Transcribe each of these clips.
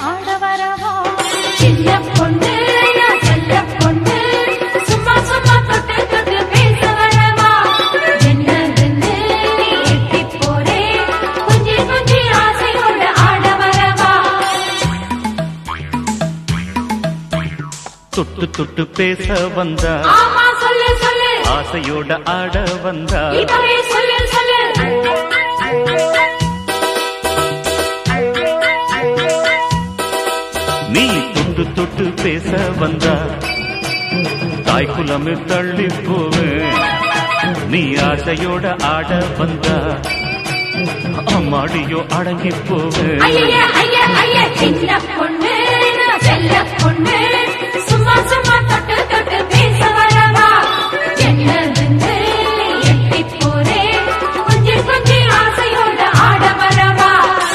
ஆட வரவா சின்ன பொண்ணு நான் செல்ல பொண்ணு சும்மா சும்மா தொட்டு தொட்டு பேச வரவா என்னதுன்னு நீ எட்டி போறே கொஞ்சி கொஞ்சி ஆசையோட ஆட வரவா தொட்டு தொட்டு பேச வந்தா ஆமா சொல்லு சொல்லு ஆசையோட ஆட வந்தா இப்பவே சொல்லு சொல்லு நீ தொட்டு தொட்டு பேச வந்தா தாய் குலமே தள்ளி போவேன் நீ ஆசையோட ஆட வந்தா அம்மாடியோ அடங்கி போவேன் ஐய ஐய ஐய சின்ன பொண்ணு நான் செல்ல பொண்ணு சும்மா சும்மா தொட்டு தொட்டு பேச வரவா என்னதுன்னு எட்டி போறே கொஞ்சி கொஞ்சி ஆசையோட ஆட வரவா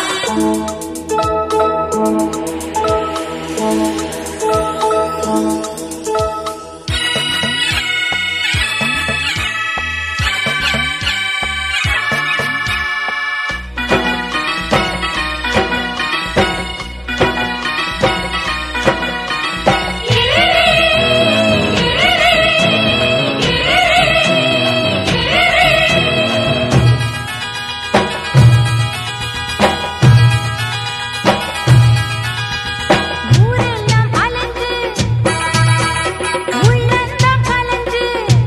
ஊரெல்லாம் அலைஞ்சு உள்ளந்தான் கலஞ்சு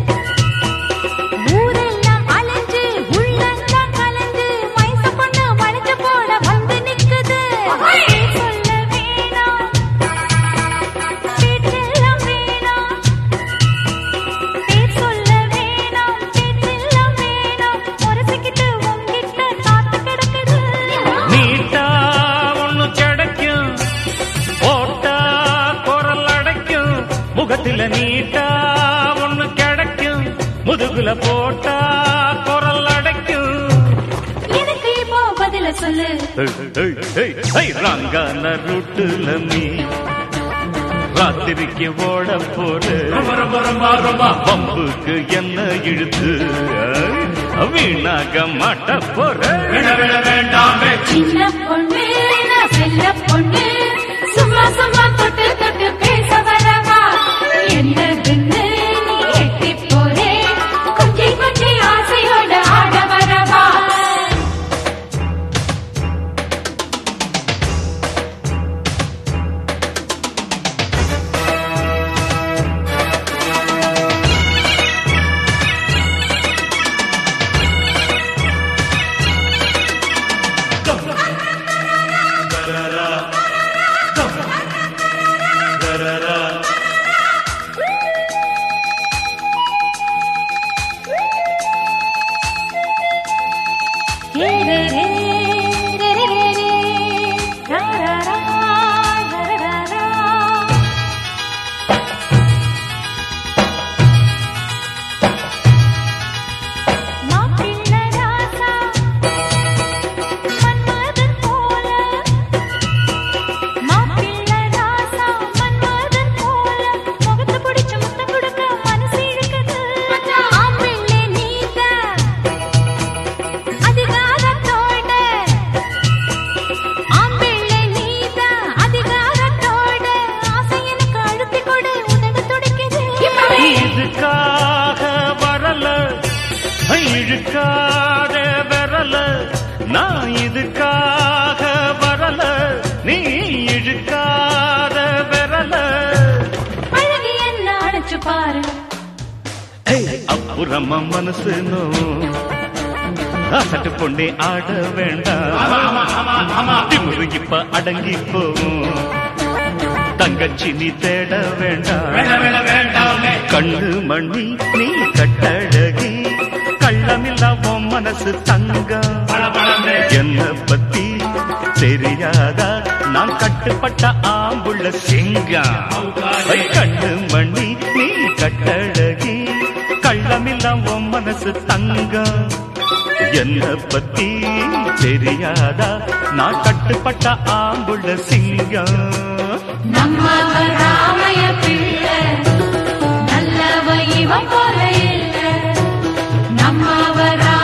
ஊரெல்லாம் அலைஞ்சு உள்ளந்தான் கலஞ்சு வயச பொண்ணு மடிச்சு போட வந்து நிக்குது சொல்ல வேணாம் பேச்செல்லாம் வேணாம் பேர் சொல்ல வேணாம் பேச்செல்லாம் வேணாம் முரசிக்கிட்டு உங்கிட்ட காத்து கிடக்குது நீட்டா ஒண்ணு கிடைக்கும் போட்டா குரல் அடைக்கும் முகத்துல நீட்டா ஒண்ணு கிடைக்கும் முதுகுல போட்டா குரல் அடைக்கும் எனக்கு இப்போ பதில சொல்லு ரங்கான ரூட்டுல நீ ராத்திரிக்கு ஓட போற பம்புக்கு என்ன இழுத்து வீணாக மாட்ட போற சின்ன பொண்ணு நான் செல்ல பொண்ணு சும்மா சும்மா தொட்டு தொட்டு பேச வரவா என்னதுன்னு நீ எட்டி போறே கொஞ்சி கொஞ்சி ஆசையோட ஆட வரவா ரே ரே ரே ரே ரே ரே ரே ரா ரா ரா ரா ரா ரா மாப்பிள்ள ராசா மன்மதன் போல மாப்பிள்ள ராசா மன்மதன் போல முகத்து பிடிச்சு முத்தம் கொடுக்க மனசு இழுக்குது ஆம்பிள்ளை நீத அதிகாரத்தோட ஆம்பிள்ளை நீத அதிகாரத்தோட ஆசை எனக்கு அழுத்தி கொடு உதடு துடிக்குது இதுக்காக வரல இழுக்காத வரல நான் இதுக்காக வரல நீ இழுக்காத வரல அழகி என்ன அழைச்சு பாரு அப்புறமா மனசு நோ சட்டு பொண்ணே ஆட வேண்டாம் திமுரு இப்ப அடங்கி போகும் தங்கச்சி நீ தேட வேண்டாம் கண்ணு மணி நீ கட்டழகி கள்ளமில்லா உன் மனசு தங்கம் என்ன பத்தி தெரியாதா நான் கட்டுப்பட்ட ஆம்புள்ள சிங்கம் ஐ, கண்ணு மணி நீ கட்டழகி கள்ளமில்லா உன் மனசு தங்கம் என்ன பத்தி தெரியாதா நான் கட்டுப்பட்ட ஆம்புள்ள சிங்கம் நம்ம ராமைய பிள்ளை நல்லவ இவ போல இல்ல நம்ம